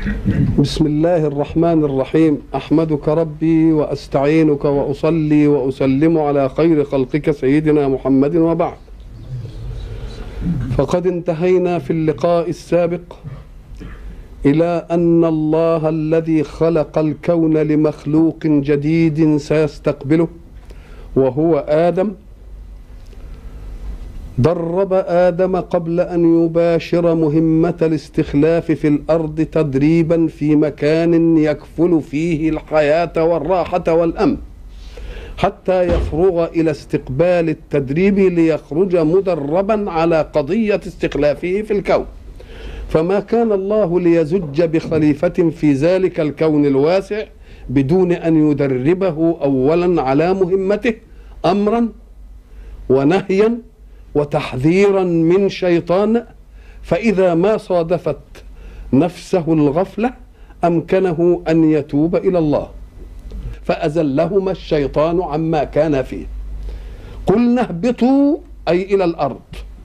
بسم الله الرحمن الرحيم احمدك ربي واستعينك واصلي واسلم على خير خلقك سيدنا محمد وبعد فقد انتهينا في اللقاء السابق الى ان الله الذي خلق الكون لمخلوق جديد سيستقبله وهو ادم درب ادم قبل ان يباشر مهمه الاستخلاف في الارض تدريبا في مكان يكفل فيه الحياه والراحه والامن حتى يفرغ الى استقبال التدريب ليخرج مدربا على قضيه استخلافه في الكون فما كان الله ليزج بخليفه في ذلك الكون الواسع بدون ان يدربه اولا على مهمته امرا ونهيا وتحذيرا من شيطان فإذا ما صادفت نفسه الغفلة أمكنه أن يتوب إلى الله فأزلهما الشيطان عما كان فيه قلنا اهبطوا أي إلى الأرض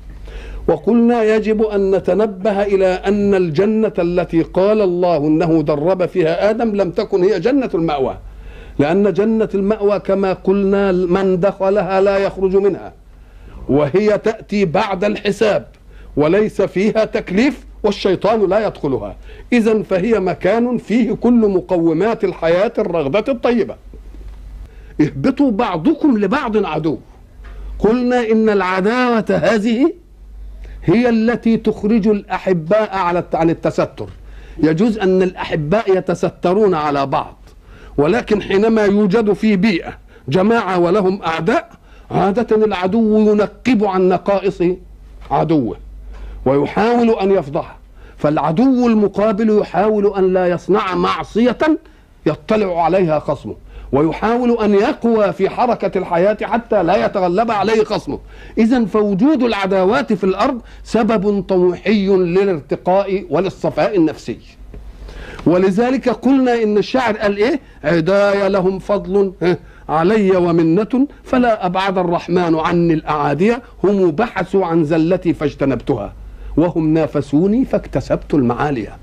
وقلنا يجب أن نتنبه إلى أن الجنة التي قال الله أنه درب فيها آدم لم تكن هي جنة المأوى لأن جنة المأوى كما قلنا من دخلها لا يخرج منها وهي تأتي بعد الحساب وليس فيها تكليف والشيطان لا يدخلها إذا فهي مكان فيه كل مقومات الحياة الرغبة الطيبة اهبطوا بعضكم لبعض عدو قلنا إن العداوة هذه هي التي تخرج الأحباء على عن التستر يجوز أن الأحباء يتسترون على بعض ولكن حينما يوجد في بيئة جماعة ولهم أعداء عادة العدو ينقب عن نقائص عدوه ويحاول أن يفضحه فالعدو المقابل يحاول أن لا يصنع معصية يطلع عليها خصمه ويحاول أن يقوى في حركة الحياة حتى لا يتغلب عليه خصمه إذا فوجود العداوات في الأرض سبب طموحي للارتقاء وللصفاء النفسي ولذلك قلنا إن الشاعر قال إيه عدايا لهم فضل علي ومنة فلا أبعد الرحمن عني الأعادية هم بحثوا عن زلتي فاجتنبتها وهم نافسوني فاكتسبت المعالية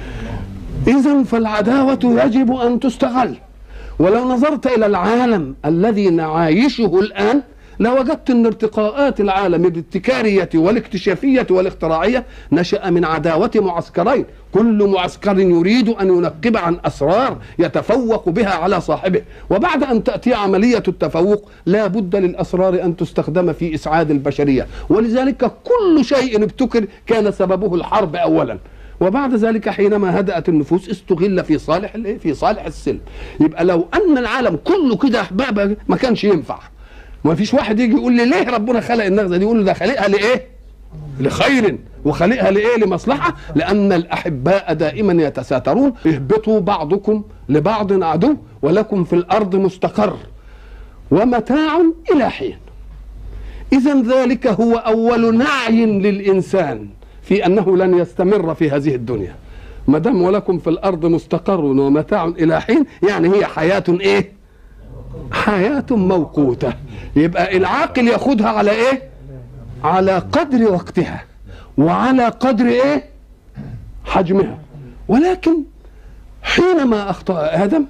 إذا فالعداوة يجب أن تستغل ولو نظرت إلى العالم الذي نعايشه الآن لوجدت أن ارتقاءات العالم بالابتكارية والاكتشافية والاختراعية نشأ من عداوة معسكرين كل معسكر يريد أن ينقب عن أسرار يتفوق بها على صاحبه وبعد أن تأتي عملية التفوق لا بد للأسرار أن تستخدم في إسعاد البشرية ولذلك كل شيء ابتكر كان سببه الحرب أولا وبعد ذلك حينما هدأت النفوس استغل في صالح الايه؟ في صالح السلم. يبقى لو أن العالم كله كده أحباب ما كانش ينفع. ما فيش واحد يجي يقول لي ليه ربنا خلق النغزة دي يقول له ده خلقها لإيه؟ لخير وخلقها لإيه؟ لمصلحة لأن الأحباء دائما يتساترون اهبطوا بعضكم لبعض عدو ولكم في الأرض مستقر ومتاع إلى حين. إذا ذلك هو أول نعي للإنسان في انه لن يستمر في هذه الدنيا ما دام ولكم في الارض مستقر ومتاع الى حين يعني هي حياه ايه حياه موقوته يبقى العاقل ياخذها على ايه على قدر وقتها وعلى قدر ايه حجمها ولكن حينما اخطا ادم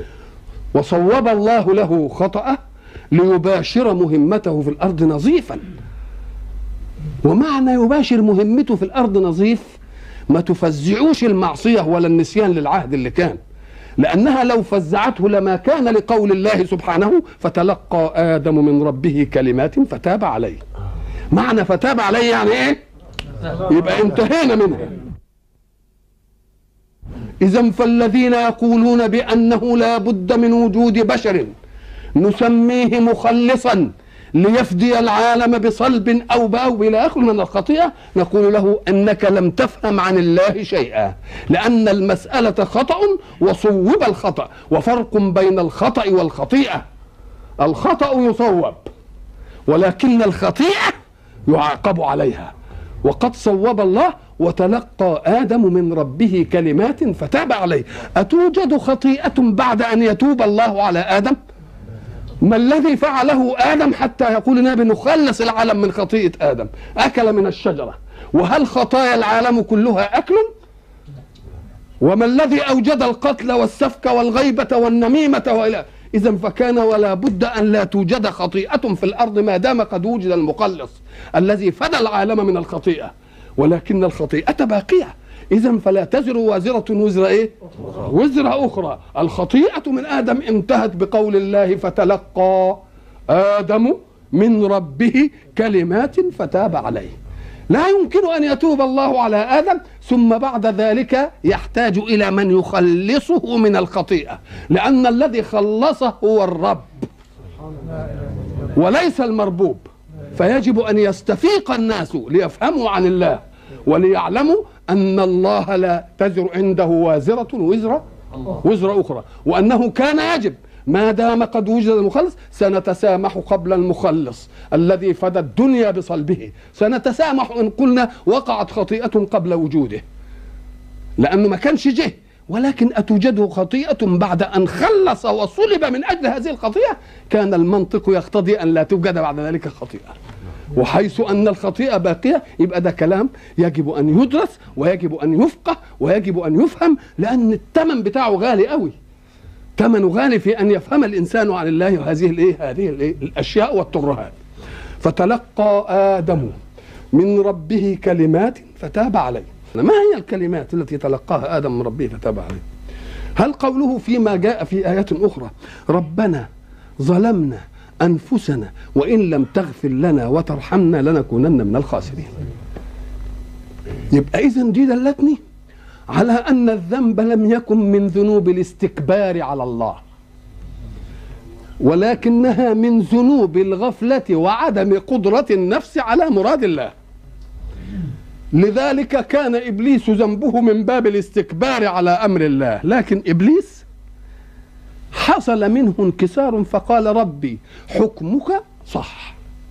وصوب الله له خطأه ليباشر مهمته في الارض نظيفا ومعنى يباشر مهمته في الارض نظيف ما تفزعوش المعصيه ولا النسيان للعهد اللي كان لانها لو فزعته لما كان لقول الله سبحانه فتلقى ادم من ربه كلمات فتاب عليه معنى فتاب عليه يعني ايه يبقى انتهينا منها اذا فالذين يقولون بانه لا بد من وجود بشر نسميه مخلصا ليفدي العالم بصلب او باو الى اخره من الخطيئه نقول له انك لم تفهم عن الله شيئا لان المساله خطا وصوب الخطا وفرق بين الخطا والخطيئه الخطا يصوب ولكن الخطيئه يعاقب عليها وقد صوب الله وتلقى ادم من ربه كلمات فتاب عليه اتوجد خطيئه بعد ان يتوب الله على ادم ما الذي فعله ادم حتى يقول النبي نخلص العالم من خطيئه ادم اكل من الشجره وهل خطايا العالم كلها اكل وما الذي أوجد القتل والسفك والغيبة والنميمة وإلى إذا فكان ولا بد أن لا توجد خطيئة في الأرض ما دام قد وجد المقلص الذي فدى العالم من الخطيئة ولكن الخطيئة باقية إذا فلا تزر وازرة وزر إيه؟ وزر أخرى الخطيئة من آدم انتهت بقول الله فتلقى آدم من ربه كلمات فتاب عليه لا يمكن أن يتوب الله على آدم ثم بعد ذلك يحتاج إلى من يخلصه من الخطيئة لأن الذي خلصه هو الرب وليس المربوب فيجب أن يستفيق الناس ليفهموا عن الله وليعلموا أن الله لا تزر عنده وازرة وزر وزر أخرى وأنه كان يجب ما دام قد وجد المخلص سنتسامح قبل المخلص الذي فدى الدنيا بصلبه سنتسامح إن قلنا وقعت خطيئة قبل وجوده لأنه ما كانش جه ولكن أتوجد خطيئة بعد أن خلص وصلب من أجل هذه الخطيئة كان المنطق يقتضي أن لا توجد بعد ذلك خطيئة وحيث أن الخطيئة باقية يبقى ده كلام يجب أن يدرس ويجب أن يفقه ويجب أن يفهم لأن الثمن بتاعه غالي قوي ثمنه غالي في ان يفهم الانسان عن الله هذه الايه هذه الايه الاشياء والترهات فتلقى ادم من ربه كلمات فتاب عليه ما هي الكلمات التي تلقاها ادم من ربه فتاب عليه هل قوله فيما جاء في ايات اخرى ربنا ظلمنا انفسنا وان لم تغفر لنا وترحمنا لنكونن من الخاسرين يبقى اذا دي دلتني على ان الذنب لم يكن من ذنوب الاستكبار على الله ولكنها من ذنوب الغفله وعدم قدره النفس على مراد الله لذلك كان ابليس ذنبه من باب الاستكبار على امر الله لكن ابليس حصل منه انكسار فقال ربي حكمك صح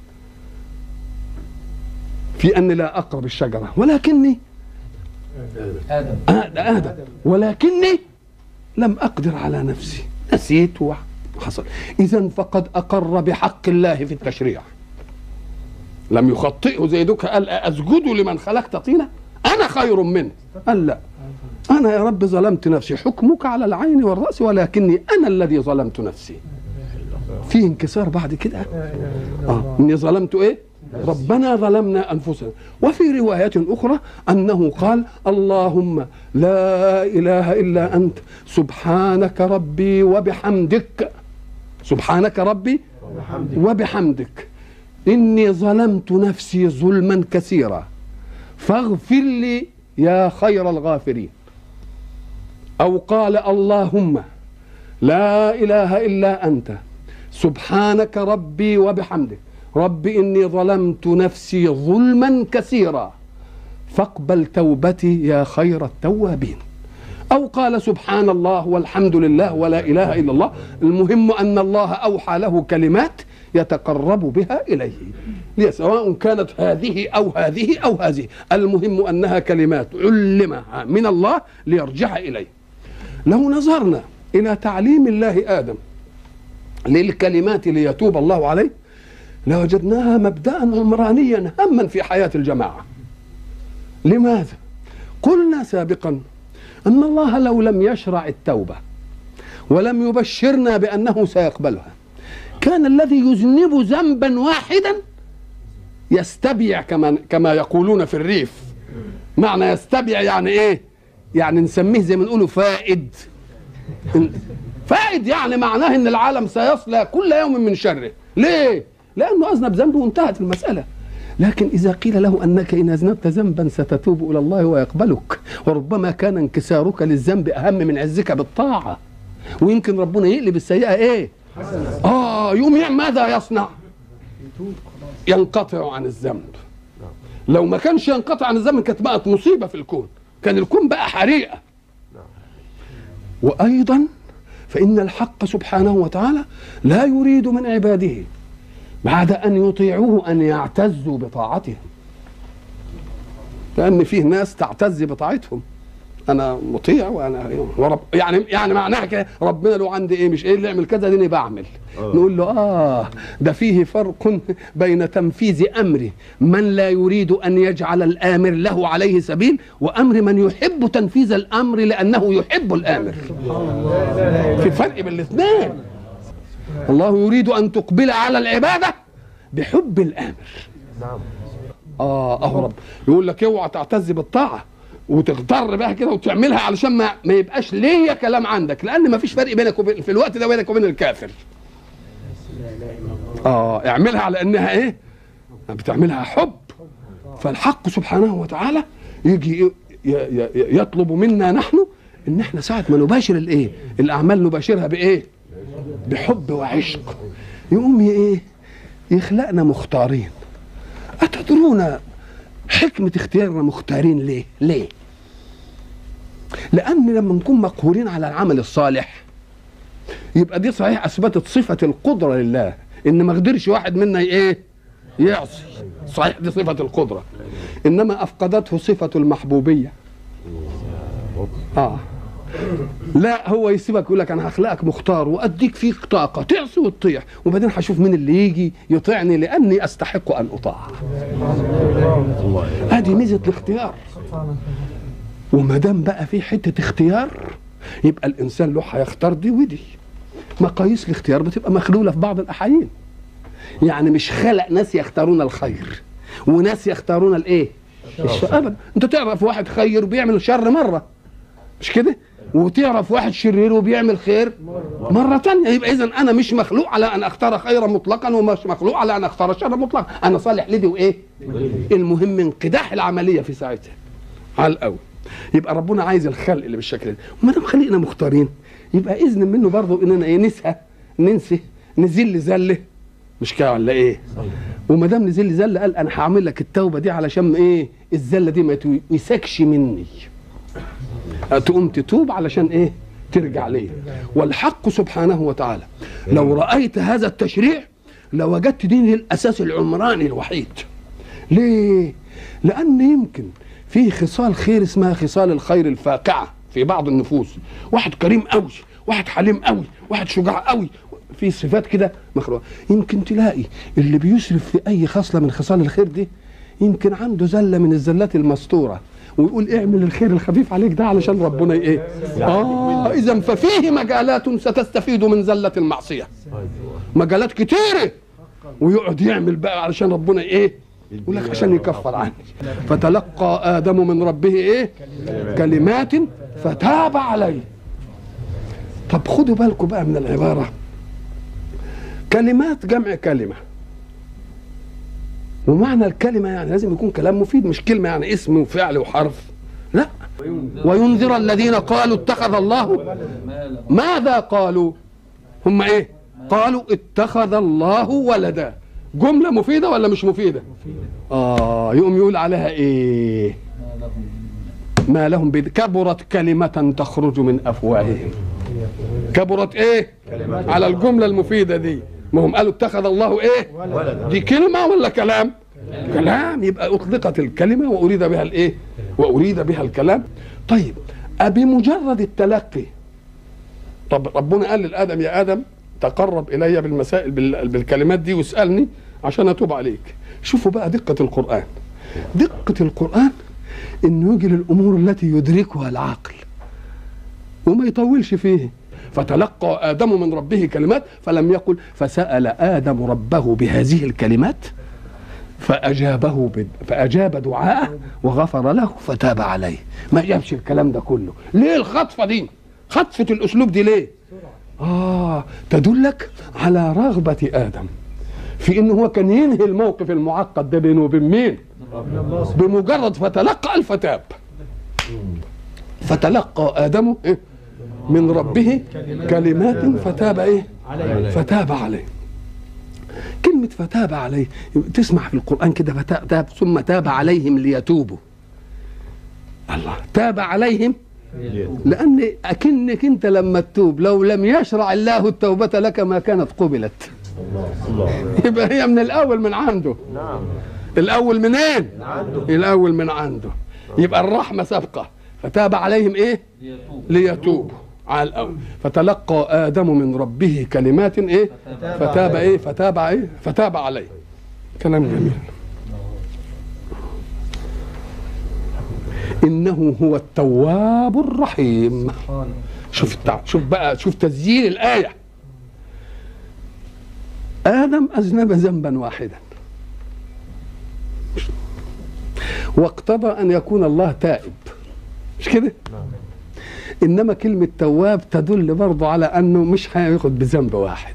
في اني لا اقرب الشجره ولكني آدم آدم ولكني لم أقدر على نفسي نسيت وحصل إذا فقد أقر بحق الله في التشريع لم يخطئه زي دوك قال أسجد لمن خلقت طينة أنا خير منه قال لا أنا يا رب ظلمت نفسي حكمك على العين والرأس ولكني أنا الذي ظلمت نفسي في انكسار بعد كده آه. إني ظلمت إيه ربنا ظلمنا انفسنا وفي روايه اخرى انه قال اللهم لا اله الا انت سبحانك ربي وبحمدك سبحانك ربي وبحمدك اني ظلمت نفسي ظلما كثيرا فاغفر لي يا خير الغافرين او قال اللهم لا اله الا انت سبحانك ربي وبحمدك رب إني ظلمت نفسي ظلما كثيرا فاقبل توبتي يا خير التوابين أو قال سبحان الله والحمد لله ولا إله إلا الله المهم أن الله أوحى له كلمات يتقرب بها إليه سواء كانت هذه أو هذه أو هذه المهم أنها كلمات علمها من الله ليرجع إليه لو نظرنا إلى تعليم الله آدم للكلمات ليتوب الله عليه لوجدناها مبدأ عمرانيا هاما في حياة الجماعة لماذا؟ قلنا سابقا أن الله لو لم يشرع التوبة ولم يبشرنا بأنه سيقبلها كان الذي يذنب ذنبا واحدا يستبيع كما كما يقولون في الريف معنى يستبيع يعني ايه؟ يعني نسميه زي ما نقوله فائد فائد يعني معناه ان العالم سيصلى كل يوم من شره ليه؟ لأنه أذنب ذنبه وانتهت المسألة لكن إذا قيل له أنك إن أذنبت ذنبا ستتوب إلى الله ويقبلك وربما كان انكسارك للذنب أهم من عزك بالطاعة ويمكن ربنا يقلب السيئة إيه آه يوم ماذا يصنع ينقطع عن الذنب لو ما كانش ينقطع عن الذنب كانت بقت مصيبة في الكون كان الكون بقى حريقة وأيضا فإن الحق سبحانه وتعالى لا يريد من عباده بعد أن يطيعوه أن يعتزوا بطاعتهم لأن فيه ناس تعتز بطاعتهم انا مطيع وانا ورب يعني يعني معناها كده ربنا له عندي ايه مش ايه اللي يعمل كذا ديني بعمل آه. نقول له اه ده فيه فرق بين تنفيذ امر من لا يريد ان يجعل الامر له عليه سبيل وامر من يحب تنفيذ الامر لانه يحب الامر في فرق بين الاثنين الله يريد ان تقبل على العباده بحب الامر نعم اه اهو رب يقول لك اوعى تعتز بالطاعه وتغتر بها كده وتعملها علشان ما, ما يبقاش ليا كلام عندك لان ما فيش فرق بينك وبين في الوقت ده بينك وبين الكافر اه اعملها على انها ايه بتعملها حب فالحق سبحانه وتعالى يجي ي- ي- ي- يطلب منا نحن ان احنا ساعه ما نباشر الايه الاعمال نباشرها بايه بحب وعشق يقوم ي- ايه يخلقنا مختارين أتدرون حكمة اختيارنا مختارين ليه؟ ليه؟ لأن لما نكون مقهورين على العمل الصالح يبقى دي صحيح أثبتت صفة القدرة لله إن ما قدرش واحد منا إيه؟ يعصي صحيح دي صفة القدرة إنما أفقدته صفة المحبوبية آه لا هو يسيبك يقول لك انا هخلقك مختار واديك فيك طاقه تعصي وتطيع وبعدين هشوف مين اللي يجي يطيعني لاني استحق ان اطاع ادي ميزه الاختيار وما دام بقى في حته اختيار يبقى الانسان له هيختار دي ودي مقاييس الاختيار بتبقى مخلوله في بعض الاحايين يعني مش خلق ناس يختارون الخير وناس يختارون الايه الشر ابدا انت تعرف واحد خير بيعمل شر مره مش كده وتعرف واحد شرير وبيعمل خير مرة تانية يبقى إذا أنا مش مخلوق على أن أختار خيرا مطلقا ومش مخلوق على أن أختار شرا مطلقا أنا صالح لدي وإيه المهم انقداح العملية في ساعتها على الأول يبقى ربنا عايز الخلق اللي بالشكل ده وما دام خلقنا مختارين يبقى إذن منه برضه إننا إيه نسهى ننسى نزل زله مش كده ولا إيه وما دام نزل زله قال أنا هعمل لك التوبة دي علشان إيه الزلة دي ما يتوسكش مني تقوم تتوب علشان ايه ترجع ليه والحق سبحانه وتعالى لو رأيت هذا التشريع لوجدت دين الأساس العمراني الوحيد ليه لأن يمكن في خصال خير اسمها خصال الخير الفاقعة في بعض النفوس واحد كريم قوي واحد حليم قوي واحد شجاع قوي في صفات كده مخلوقة يمكن تلاقي اللي بيسرف في أي خصلة من خصال الخير دي يمكن عنده زلة من الزلات المستورة ويقول اعمل الخير الخفيف عليك ده علشان ربنا ايه اه اذا ففيه مجالات ستستفيد من زله المعصيه مجالات كتيره ويقعد يعمل بقى علشان ربنا ايه يقول لك عشان يكفر عني فتلقى ادم من ربه ايه كلمات فتاب عليه طب خدوا بالكم بقى من العباره كلمات جمع كلمه ومعنى الكلمة يعني لازم يكون كلام مفيد مش كلمة يعني اسم وفعل وحرف لا وينذر الذين قالوا اتخذ الله ماذا قالوا هم ايه قالوا اتخذ الله ولدا جملة مفيدة ولا مش مفيدة اه يقوم يقول عليها ايه ما لهم بد... كبرت كلمة تخرج من أفواههم كبرت ايه على الجملة المفيدة دي ما هم قالوا اتخذ الله ايه دي كلمة ولا كلام كلام يبقى أطلقت الكلمة وأريد بها الإيه وأريد بها الكلام طيب أبمجرد التلقي طب ربنا قال للآدم يا آدم تقرب إلي بالمسائل بال- بالكلمات دي واسألني عشان أتوب عليك شوفوا بقى دقة القرآن دقة القرآن إنه يجي للأمور التي يدركها العقل وما يطولش فيه فتلقى آدم من ربه كلمات فلم يقل فسأل آدم ربه بهذه الكلمات فأجابه بد... فأجاب دعاءه وغفر له فتاب عليه ما جابش الكلام ده كله ليه الخطفة دي خطفة الأسلوب دي ليه آه تدلك على رغبة آدم في إنه هو كان ينهي الموقف المعقد ده بينه وبين مين بمجرد فتلقى الفتاب فتلقى آدم إيه؟ من ربه كلمات فتاب ايه فتاب عليه كلمة فتاب عليه تسمع في القرآن كده فتاب ثم تاب عليهم ليتوبوا الله تاب عليهم لأن أكنك أنت لما تتوب لو لم يشرع الله التوبة لك ما كانت قبلت يبقى هي من الأول من عنده نعم الأول منين؟ عنده الأول من عنده يبقى الرحمة سابقة فتاب عليهم ايه ليتوب ليتوبوا على الاول فتلقى ادم من ربه كلمات ايه فتاب ايه فتاب ايه فتاب عليه كلام جميل انه هو التواب الرحيم شوف التع... شوف بقى شوف تسجيل الايه ادم اذنب ذنبا واحدا واقتضى ان يكون الله تائب مش كده انما كلمه تواب تدل برضه على انه مش هياخد بذنب واحد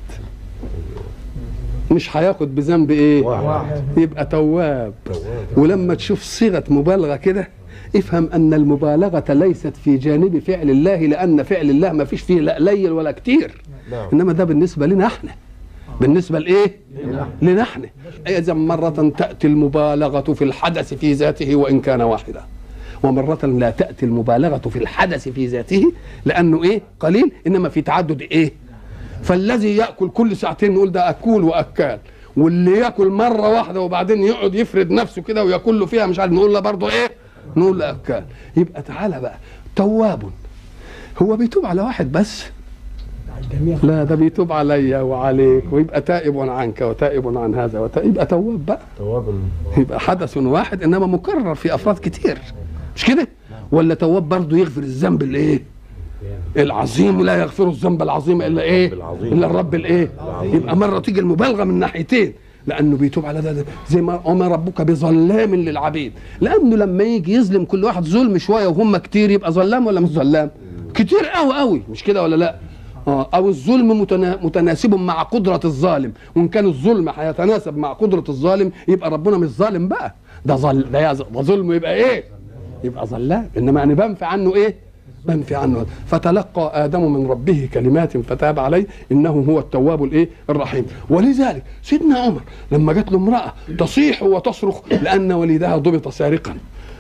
مش هياخد بذنب ايه واحد. يبقى تواب ولما تشوف صيغه مبالغه كده افهم ان المبالغه ليست في جانب فعل الله لان فعل الله ما فيش فيه لا قليل ولا كتير نعم. انما ده بالنسبه لنا احنا بالنسبه لايه لنا احنا اذا مره تاتي المبالغه في الحدث في ذاته وان كان واحدا ومرة لا تأتي المبالغة في الحدث في ذاته لأنه إيه قليل إنما في تعدد إيه فالذي يأكل كل ساعتين نقول ده أكول وأكال واللي ياكل مرة واحدة وبعدين يقعد يفرد نفسه كده وياكل له فيها مش عارف نقول له برضه إيه نقول له أكال يبقى تعالى بقى تواب هو بيتوب على واحد بس لا ده بيتوب عليا وعليك ويبقى تائب عنك وتائب عن هذا وتائب يبقى تواب بقى تواب يبقى حدث واحد انما مكرر في افراد كتير مش كده ولا تواب برضه يغفر الذنب الايه العظيم لا يغفر الذنب العظيم الا ايه العظيم. الا الرب الايه يبقى مره تيجي المبالغه من ناحيتين لانه بيتوب على ده, ده زي ما وما ربك بظلام للعبيد لانه لما يجي يظلم كل واحد ظلم شويه وهم كتير يبقى ظلام ولا مش ظلام كتير قوي قوي مش كده ولا لا آه او الظلم متنا... متناسب مع قدره الظالم وان كان الظلم هيتناسب مع قدره الظالم يبقى ربنا مش ظالم بقى ده ظل ده, يز... ده ظلم يبقى ايه يبقى ظلام انما انا بنفي عنه ايه بنفي عنه فتلقى ادم من ربه كلمات فتاب عليه انه هو التواب الايه الرحيم ولذلك سيدنا عمر لما جات له امراه تصيح وتصرخ لان وليدها ضبط سارقا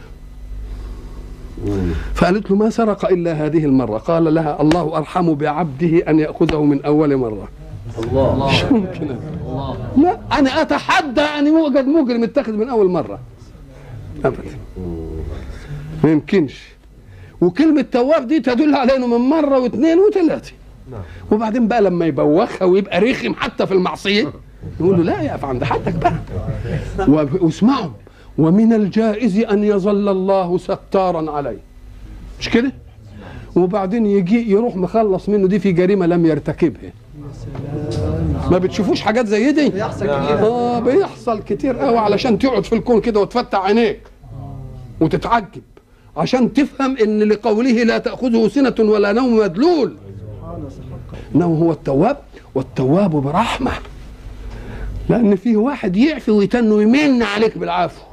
فقالت له ما سرق الا هذه المره قال لها الله ارحم بعبده ان ياخذه من اول مره الله مش ممكن الله لا انا اتحدى ان يوجد مجرم يتخذ من اول مره ابدا ما يمكنش وكلمه تواب دي تدل على انه من مره واثنين وثلاثه نعم. وبعدين بقى لما يبوخها ويبقى رخم حتى في المعصيه يقول له لا يقف عند حدك بقى و- واسمعوا ومن الجائز ان يظل الله ستارا عليه مش كده وبعدين يجي يروح مخلص منه دي في جريمه لم يرتكبها ما بتشوفوش حاجات زي دي بيحصل نعم. كتير اه بيحصل كتير قوي علشان تقعد في الكون كده وتفتح عينيك وتتعجب عشان تفهم ان لقوله لا تاخذه سنه ولا نوم مدلول انه هو التواب والتواب برحمه لان فيه واحد يعفي ويتن ويمن عليك بالعفو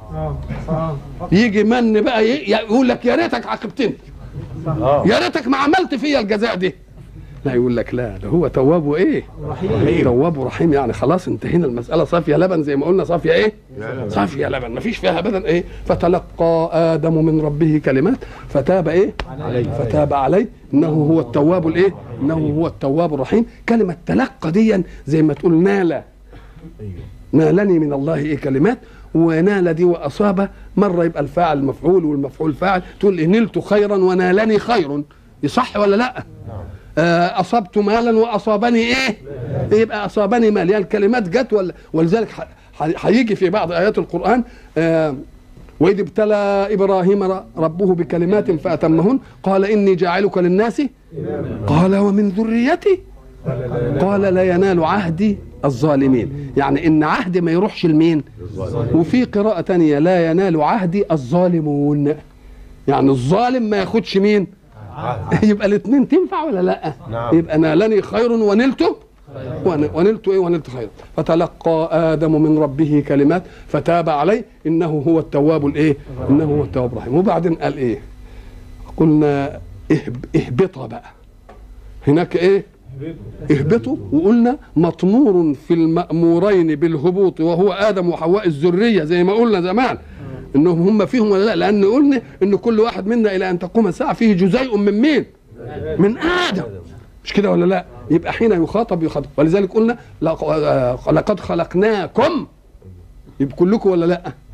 يجي من بقى ي- يقول لك يا ريتك عاقبتني اه يا ريتك ما عملت فيا الجزاء دي لا يقول لك لا ده هو تواب وايه رحيم. تواب رحيم يعني خلاص انتهينا المساله صافيه لبن زي ما قلنا صافيه ايه صافيه لبن ما فيش فيها ابدا ايه فتلقى ادم من ربه كلمات فتاب ايه عليه. فتاب عليه انه هو التواب الايه انه هو التواب الرحيم كلمه تلقى دي زي ما تقول نال ايوه نالني من الله ايه كلمات ونال دي واصاب مره يبقى الفاعل مفعول والمفعول فاعل تقول إيه نلت خيرا ونالني خير يصح ولا لا نعم آه، اصبت مالا واصابني ايه يبقى اصابني مال يعني الكلمات جت ولا ولذلك ح- ح- هيجي في بعض ايات القران آه، واذ ابتلى ابراهيم ر- ربه بكلمات فاتمهن قال اني جاعلك للناس قال ومن ذريتي قال لا ينال عهدي الظالمين يعني ان عهدي ما يروحش لمين وفي قراءة تانية لا ينال عهدي الظالمون يعني الظالم ما ياخدش مين يبقى الاثنين تنفع ولا لا نعم. يبقى نالني خير ونلت ون- ونلت ايه ونلت خير فتلقى ادم من ربه كلمات فتاب عليه انه هو التواب الايه انه هو التواب الرحيم وبعدين قال ايه قلنا اهب اهبطا بقى هناك ايه اهبطوا وقلنا مطمور في المأمورين بالهبوط وهو آدم وحواء الذرية زي ما قلنا زمان انهم هم فيهم ولا لا لان قلنا ان كل واحد منا الى ان تقوم الساعه فيه جزيء من مين من ادم مش كده ولا لا يبقى حين يخاطب يخاطب ولذلك قلنا لق- آه، لقد خلقناكم يبقى كلكم ولا لا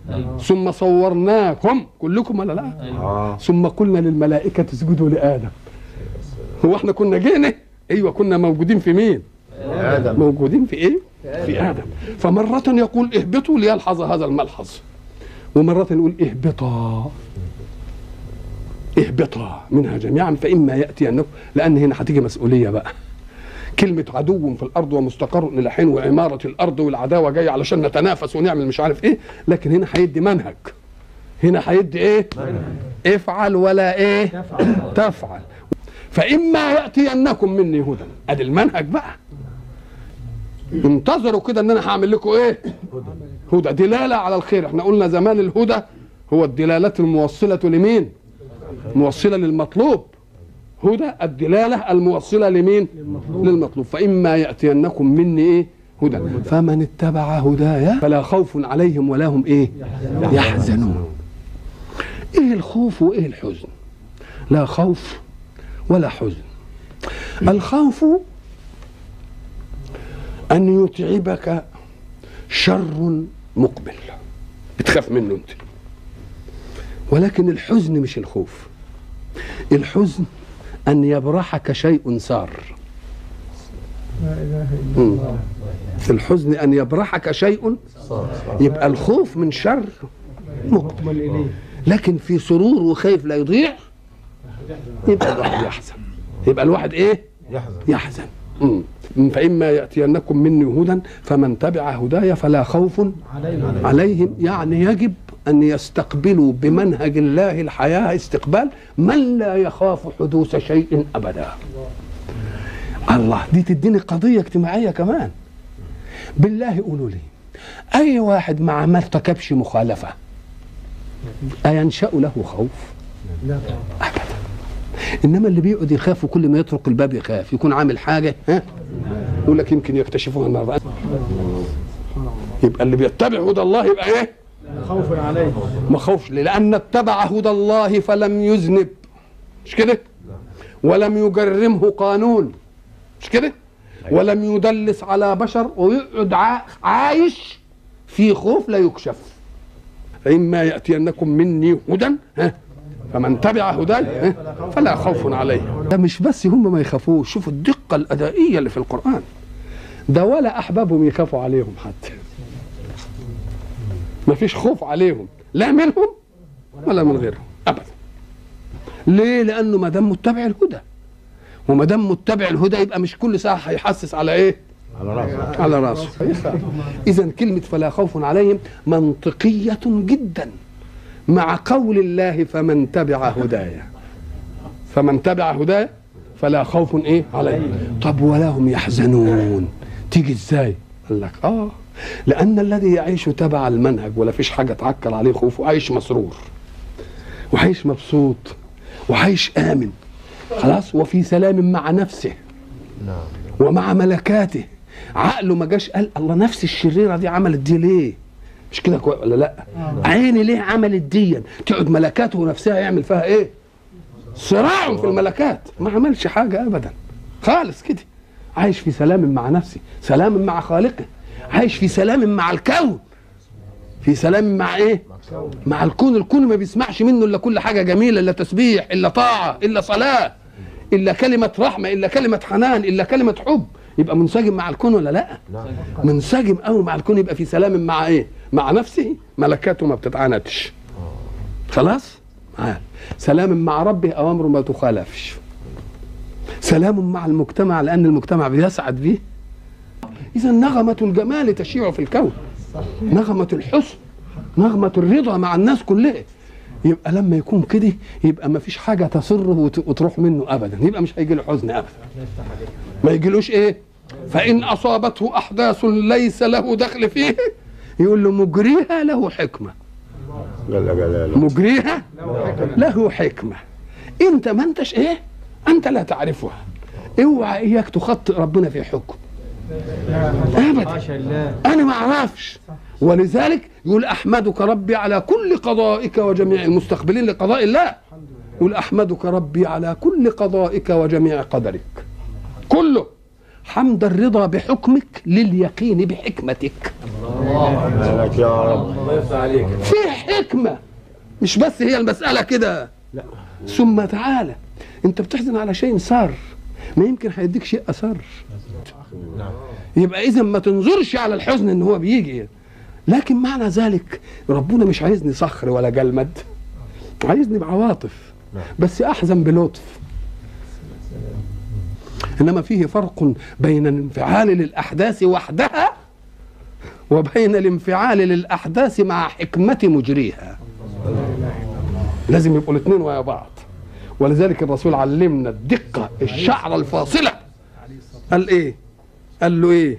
ثم صورناكم كلكم ولا لا اه ثم قلنا للملائكة اسجدوا لآدم هو احنا كنا جينا ايوه كنا موجودين في مين ادم موجودين في ايه في آدم فمرة يقول اهبطوا ليلحظ هذا الملحظ ومرة يقول اهبطا اهبطا منها جميعا فإما يأتي أنكم لأن هنا هتيجي مسؤولية بقى كلمة عدو في الأرض ومستقر إلى حين وعمارة الأرض والعداوة جاية علشان نتنافس ونعمل مش عارف إيه لكن هنا هيدي منهج هنا هيدي إيه افعل ولا إيه تفعل, تفعل. فإما يأتينكم مني هدى أدي المنهج بقى انتظروا كده ان انا هعمل لكم ايه هدى دلاله على الخير احنا قلنا زمان الهدى هو الدلالات الموصله لمين موصله للمطلوب هدى الدلاله الموصله لمين للمطلوب فاما ياتينكم مني ايه هدى فمن اتبع هدايا فلا خوف عليهم ولا هم ايه يحزنون ايه الخوف وايه الحزن لا خوف ولا حزن الخوف أن يتعبك شر مقبل بتخاف منه أنت ولكن الحزن مش الخوف الحزن أن يبرحك شيء سار مم. الحزن أن يبرحك شيء يبقى الخوف من شر مقبل لكن في سرور وخايف لا يضيع يبقى الواحد يحزن يبقى الواحد ايه يحزن يحزن مم. فإما يأتينكم مني هدى فمن تبع هداي فلا خوف عليهم يعني يجب أن يستقبلوا بمنهج الله الحياة استقبال من لا يخاف حدوث شيء أبدا الله دي تديني قضية اجتماعية كمان بالله قولوا لي أي واحد مع ما ارتكبش مخالفة أينشأ له خوف أبدا انما اللي بيقعد يخاف وكل ما يطرق الباب يخاف يكون عامل حاجه ها يقول لك يمكن يكتشفوها النهارده يبقى اللي بيتبع هدى الله يبقى ايه خوف عليه ما خوفش ليه؟ لان اتبع هدى الله فلم يذنب مش كده ولم يجرمه قانون مش كده ولم يدلس على بشر ويقعد عا- عايش في خوف لا يكشف فإما يأتينكم مني هدى ها فمن تبع هداي ها، فلا خوف عليه ده مش بس هم ما يخافوش شوفوا الدقة الأدائية اللي في القرآن ده ولا أحبابهم يخافوا عليهم حتى ما فيش خوف عليهم لا منهم ولا من غيرهم أبدا ليه لأنه ما دام متبع الهدى وما دام متبع الهدى يبقى مش كل ساعة هيحسس على إيه على راسه على راسه إذا كلمة فلا خوف عليهم منطقية جدا مع قول الله فمن تبع هدايا فمن تبع هدايا فلا خوف ايه عليهم طب ولا هم يحزنون تيجي ازاي قال لك اه لان الذي يعيش تبع المنهج ولا فيش حاجه تعكر عليه خوف وعايش مسرور وعايش مبسوط وعايش امن خلاص وفي سلام مع نفسه نعم ومع ملكاته عقله ما جاش قال الله نفس الشريره دي عملت دي ليه مش كده كوي ولا لا عيني ليه عملت دي تقعد ملكاته نفسها يعمل فيها ايه صراع في الملكات ما عملش حاجه ابدا خالص كده عايش في سلام مع نفسه سلام مع خالقه عايش في سلام مع الكون في سلام مع ايه مع الكون الكون ما بيسمعش منه الا كل حاجه جميله الا تسبيح الا طاعه الا صلاه الا كلمه رحمه الا كلمه حنان الا كلمه حب يبقى منسجم مع الكون ولا لا نعم منسجم قوي مع الكون يبقى في سلام مع ايه مع نفسه ملكاته ما بتتعاندش خلاص معاه سلام مع ربه اوامره ما تخالفش سلام مع المجتمع لان المجتمع بيسعد به اذا نغمه الجمال تشيع في الكون نغمه الحسن نغمه الرضا مع الناس كلها يبقى لما يكون كده يبقى ما فيش حاجه تسره وت- وتروح منه ابدا يبقى مش هيجي له حزن ابدا ما يجيلوش ايه فان اصابته احداث ليس له دخل فيه يقول له مجريها له حكمه جل جلاله مجريها له حكمه انت ما انتش ايه انت لا تعرفها اوعى اياك تخطئ ربنا في حكم ابدا حاشا الله انا ما اعرفش ولذلك يقول احمدك ربي على كل قضائك وجميع المستقبلين لقضاء الله يقول احمدك ربي على كل قضائك وجميع قدرك كله حمد الرضا بحكمك لليقين بحكمتك مالك يا رب في حكمة مش بس هي المسألة كده لا ثم تعالى انت بتحزن على شيء صار ما يمكن هيديك شيء أثر يبقى إذا ما تنظرش على الحزن إن هو بيجي لكن معنى ذلك ربنا مش عايزني صخر ولا جلمد عايزني بعواطف بس أحزن بلطف إنما فيه فرق بين الانفعال للأحداث وحدها وبين الانفعال للأحداث مع حكمة مجريها لازم يبقوا الاثنين ويا بعض ولذلك الرسول علمنا الدقة الشعر الفاصلة قال ايه قال له ايه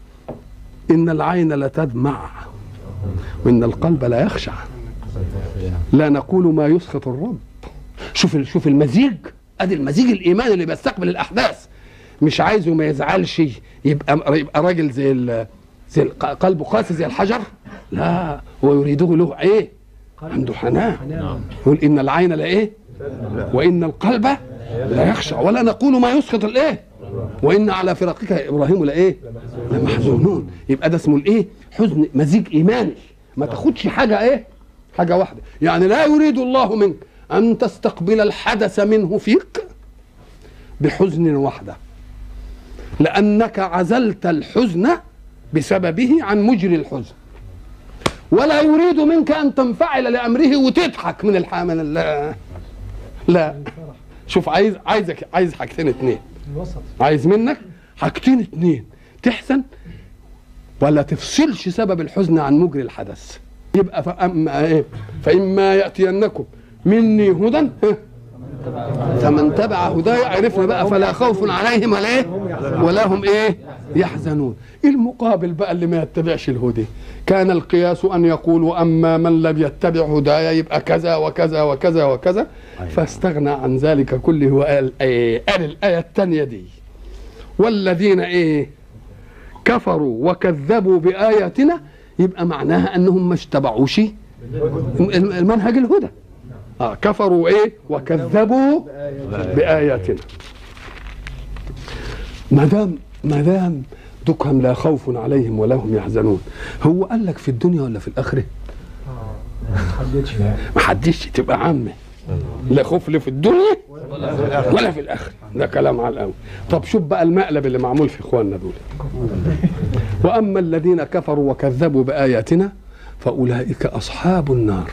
ان العين لا تدمع وان القلب لا يخشع لا نقول ما يسخط الرب شوف شوف المزيج ادي المزيج الايمان اللي بيستقبل الاحداث مش عايزه ما يزعلش يبقى يبقى راجل زي ال زي الق- قلبه قاسي زي الحجر لا هو يريده له ايه عنده حنان يقول ان العين لا ايه وان القلب لا يخشع ولا نقول ما يسخط الايه وان على فراقك يا ابراهيم لايه لمحزونون يبقى ده اسمه الايه حزن مزيج ايماني ما تاخدش حاجه ايه حاجه واحده يعني لا يريد الله منك ان تستقبل الحدث منه فيك بحزن وحده لانك عزلت الحزن بسببه عن مجري الحزن ولا يريد منك ان تنفعل لامره وتضحك من الح من ال- لا شوف عايز عايزك عايز حاجتين اتنين الوسط عايز منك حاجتين اتنين تحزن ولا تفصلش سبب الحزن عن مجري الحدث يبقى فأما إيه؟ فإما يأتينكم مني هدى ها؟ فمن تبع هداي عرفنا بقى فلا خوف عليهم ولا ايه ولا هم ايه يحزنون المقابل بقى اللي ما يتبعش الهدى كان القياس ان يقولوا اما من لم يتبع هدايا يبقى كذا وكذا وكذا وكذا فاستغنى عن ذلك كله وقال ايه قال الايه الثانيه دي والذين ايه كفروا وكذبوا باياتنا يبقى معناها انهم ما اتبعوش المنهج الهدى آه كفروا ايه وكذبوا باياتنا ما دام ما دام دكهم لا خوف عليهم ولا هم يحزنون هو قال لك في الدنيا ولا في الاخره حددش ما حدش تبقى عامه لا خوف لا في الدنيا ولا في الاخره ده كلام على الاول طب شوف بقى المقلب اللي معمول في اخواننا دول واما الذين كفروا وكذبوا باياتنا فاولئك اصحاب النار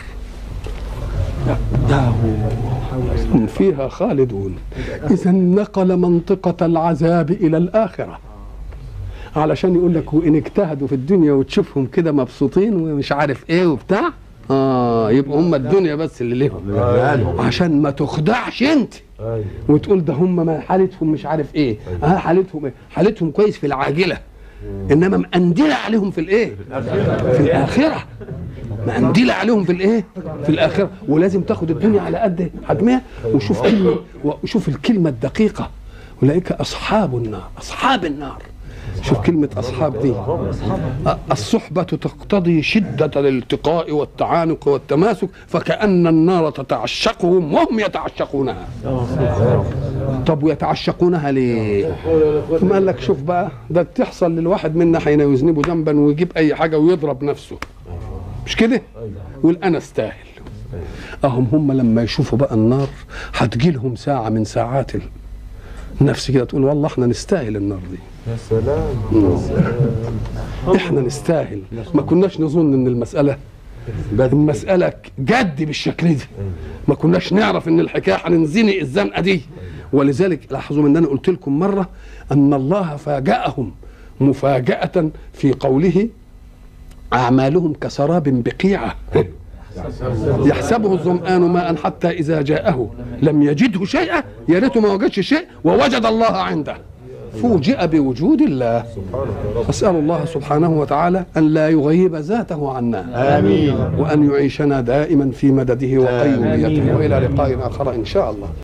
ده هم فيها خالدون اذا نقل منطقه العذاب الى الاخره علشان يقول لك وان اجتهدوا في الدنيا وتشوفهم كده مبسوطين ومش عارف ايه وبتاع اه يبقى هم الدنيا بس اللي لهم عشان ما تخدعش انت وتقول ده هم ما حالتهم مش عارف ايه اه حالتهم ايه حالتهم كويس في العاجله انما مقندله عليهم في الايه في الاخره مقندله عليهم في الايه في الاخره ولازم تاخد الدنيا على قد حجمها وشوف كلمه وشوف الكلمه الدقيقه اولئك اصحاب النار اصحاب النار شوف كلمة أصحاب دي الصحبة تقتضي شدة الالتقاء والتعانق والتماسك فكأن النار تتعشقهم وهم يتعشقونها طب ويتعشقونها ليه؟ ما قال لك شوف بقى ده بتحصل للواحد منا حين يذنب ذنبا ويجيب أي حاجة ويضرب نفسه مش كده؟ يقول أنا استاهل أهم هم لما يشوفوا بقى النار هتجي لهم ساعة من ساعات النفس كده تقول والله احنا نستاهل النار دي يا سلام احنا نستاهل ما كناش نظن ان المساله المساله جد بالشكل دي ما كناش نعرف ان الحكايه هننزني الزنقه دي ولذلك لاحظوا ان انا قلت لكم مره ان الله فاجأهم مفاجأة في قوله أعمالهم كسراب بقيعة يحسبه الظمآن ماء حتى إذا جاءه لم يجده شيئا يا ريته ما وجدش شيء ووجد الله عنده فوجئ بوجود الله أسأل الله سبحانه وتعالى أن لا يغيب ذاته عنا آمين وأن يعيشنا دائما في مدده وقيوميته وإلى لقاء آخر إن شاء الله